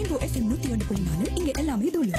rainbow FM நூத்தி ஒன்று புள்ளி நாலு இங்க எல்லாமே தோல்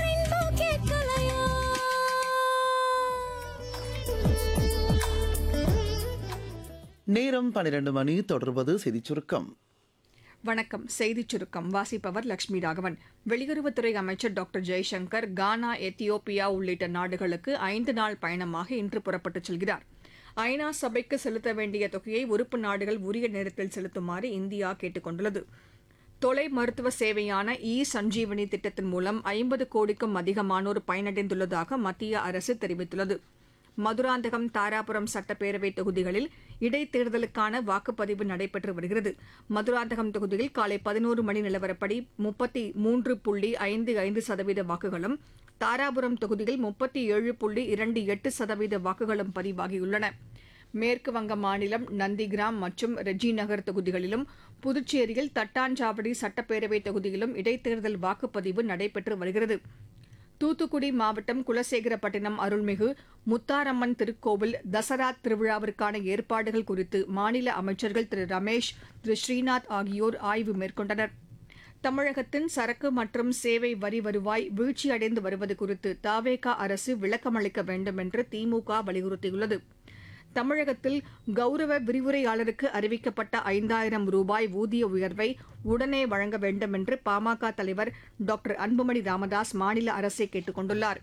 நேரம் பன்னிரண்டு மணி தொடர்வது செய்திச் சுருக்கம் வணக்கம் செய்திச் சுருக்கம் வாசிப்பவர் லட்சுமி ராகவன் வெளியுறவுத்துறை அமைச்சர் டாக்டர் ஜெய்சங்கர் கானா எத்தியோப்பியா உள்ளிட்ட நாடுகளுக்கு ஐந்து நாள் பயணமாக இன்று புறப்பட்டுச் செல்கிறார் ஐநா சபைக்கு செலுத்த வேண்டிய தொகையை உறுப்பு நாடுகள் உரிய நேரத்தில் செலுத்துமாறு இந்தியா கேட்டுக் கொண்டுள்ளது தொலை மருத்துவ சேவையான இ சஞ்சீவனி திட்டத்தின் மூலம் ஐம்பது கோடிக்கும் அதிகமானோர் பயனடைந்துள்ளதாக மத்திய அரசு தெரிவித்துள்ளது மதுராந்தகம் தாராபுரம் சட்டப்பேரவை தொகுதிகளில் இடைத்தேர்தலுக்கான வாக்குப்பதிவு நடைபெற்று வருகிறது மதுராந்தகம் தொகுதியில் காலை பதினோரு மணி நிலவரப்படி முப்பத்தி மூன்று புள்ளி ஐந்து ஐந்து சதவீத வாக்குகளும் தாராபுரம் தொகுதியில் முப்பத்தி ஏழு புள்ளி இரண்டு எட்டு சதவீத வாக்குகளும் பதிவாகியுள்ளன மேற்கு வங்க மாநிலம் நந்திகிராம் மற்றும் ரெஜி நகர் தொகுதிகளிலும் புதுச்சேரியில் தட்டாஞ்சாவடி சட்டப்பேரவை தொகுதியிலும் இடைத்தேர்தல் வாக்குப்பதிவு நடைபெற்று வருகிறது தூத்துக்குடி மாவட்டம் குலசேகரப்பட்டினம் அருள்மிகு முத்தாரம்மன் திருக்கோவில் தசரா திருவிழாவிற்கான ஏற்பாடுகள் குறித்து மாநில அமைச்சர்கள் திரு ரமேஷ் திரு ஸ்ரீநாத் ஆகியோர் ஆய்வு மேற்கொண்டனர் தமிழகத்தின் சரக்கு மற்றும் சேவை வரி வருவாய் வீழ்ச்சியடைந்து வருவது குறித்து தாவேகா அரசு விளக்கமளிக்க வேண்டும் என்று திமுக வலியுறுத்தியுள்ளது தமிழகத்தில் கௌரவ விரிவுரையாளருக்கு அறிவிக்கப்பட்ட ஐந்தாயிரம் ரூபாய் ஊதிய உயர்வை உடனே வழங்க வேண்டும் என்று பாமக தலைவர் டாக்டர் அன்புமணி ராமதாஸ் மாநில அரசை கேட்டுக் கொண்டுள்ளார்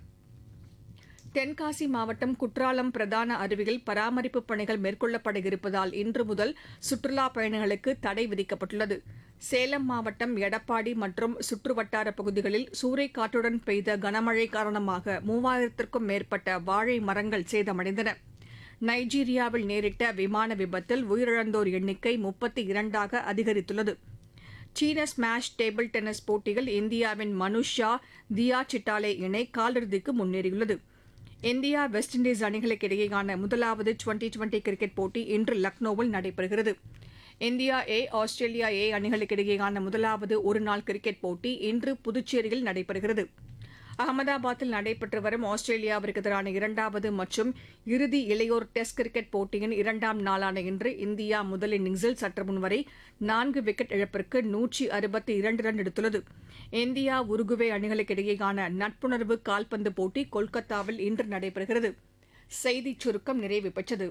தென்காசி மாவட்டம் குற்றாலம் பிரதான அருவியில் பராமரிப்பு பணிகள் மேற்கொள்ளப்பட இருப்பதால் இன்று முதல் சுற்றுலா பயணிகளுக்கு தடை விதிக்கப்பட்டுள்ளது சேலம் மாவட்டம் எடப்பாடி மற்றும் சுற்றுவட்டார பகுதிகளில் சூறைக்காற்றுடன் பெய்த கனமழை காரணமாக மூவாயிரத்திற்கும் மேற்பட்ட வாழை மரங்கள் சேதமடைந்தன நைஜீரியாவில் நேரிட்ட விமான விபத்தில் உயிரிழந்தோர் எண்ணிக்கை முப்பத்தி இரண்டாக அதிகரித்துள்ளது சீன ஸ்மாஷ் டேபிள் டென்னிஸ் போட்டியில் இந்தியாவின் மனுஷ் ஷா தியா சிட்டாலே இணை காலிறுதிக்கு முன்னேறியுள்ளது இந்தியா வெஸ்ட் இண்டீஸ் அணிகளுக்கு இடையேயான முதலாவது டுவெண்டி டுவெண்டி கிரிக்கெட் போட்டி இன்று லக்னோவில் நடைபெறுகிறது இந்தியா ஏ ஆஸ்திரேலியா ஏ அணிகளுக்கு இடையேயான முதலாவது ஒருநாள் கிரிக்கெட் போட்டி இன்று புதுச்சேரியில் நடைபெறுகிறது அகமதாபாத்தில் நடைபெற்று வரும் ஆஸ்திரேலியாவிற்கு எதிரான இரண்டாவது மற்றும் இறுதி இளையோர் டெஸ்ட் கிரிக்கெட் போட்டியின் இரண்டாம் நாளான இன்று இந்தியா முதல் இன்னிங்ஸில் சற்று முன்வரை நான்கு விக்கெட் இழப்பிற்கு நூற்றி அறுபத்தி இரண்டு ரன் எடுத்துள்ளது இந்தியா உருகுவே அணிகளுக்கு இடையேயான நட்புணர்வு கால்பந்து போட்டி கொல்கத்தாவில் இன்று நடைபெறுகிறது செய்திச் சுருக்கம் நிறைவு பெற்றது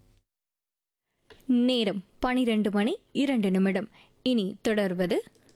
நேரம் பனிரெண்டு மணி இரண்டு நிமிடம் இனி தொடர்வது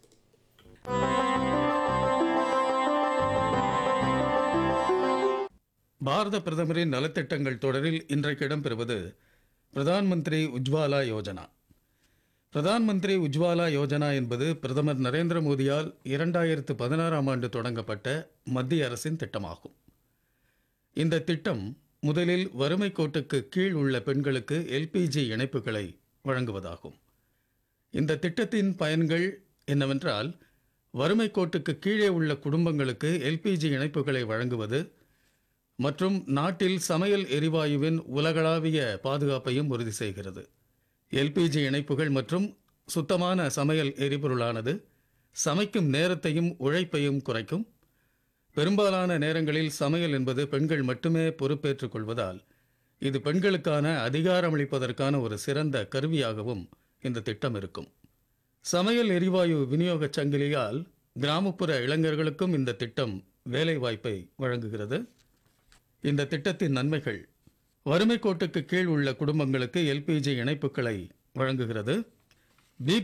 பாரத பிரதமரின் நலத்திட்டங்கள் தொடரில் இன்றைக்கு இடம்பெறுவது பிரதான் மந்திரி உஜ்வாலா யோஜனா பிரதான் மந்திரி உஜ்வாலா யோஜனா என்பது பிரதமர் நரேந்திர மோடியால் இரண்டாயிரத்து பதினாறாம் ஆண்டு தொடங்கப்பட்ட மத்திய அரசின் திட்டமாகும் இந்த திட்டம் முதலில் வறுமை கோட்டுக்கு கீழ் உள்ள பெண்களுக்கு எல்பிஜி இணைப்புகளை வழங்குவதாகும் இந்த திட்டத்தின் பயன்கள் என்னவென்றால் வறுமை கோட்டுக்கு கீழே உள்ள குடும்பங்களுக்கு எல்பிஜி இணைப்புகளை வழங்குவது மற்றும் நாட்டில் சமையல் எரிவாயுவின் உலகளாவிய பாதுகாப்பையும் உறுதி செய்கிறது எல்பிஜி இணைப்புகள் மற்றும் சுத்தமான சமையல் எரிபொருளானது சமைக்கும் நேரத்தையும் உழைப்பையும் குறைக்கும் பெரும்பாலான நேரங்களில் சமையல் என்பது பெண்கள் மட்டுமே பொறுப்பேற்றுக் கொள்வதால் இது பெண்களுக்கான அதிகாரமளிப்பதற்கான ஒரு சிறந்த கருவியாகவும் இந்த திட்டம் இருக்கும் சமையல் எரிவாயு விநியோகச் சங்கிலியால் கிராமப்புற இளைஞர்களுக்கும் இந்த திட்டம் வேலைவாய்ப்பை வழங்குகிறது இந்த திட்டத்தின் நன்மைகள் வறுமை கோட்டுக்கு கீழ் உள்ள குடும்பங்களுக்கு எல்பிஜி இணைப்புகளை வழங்குகிறது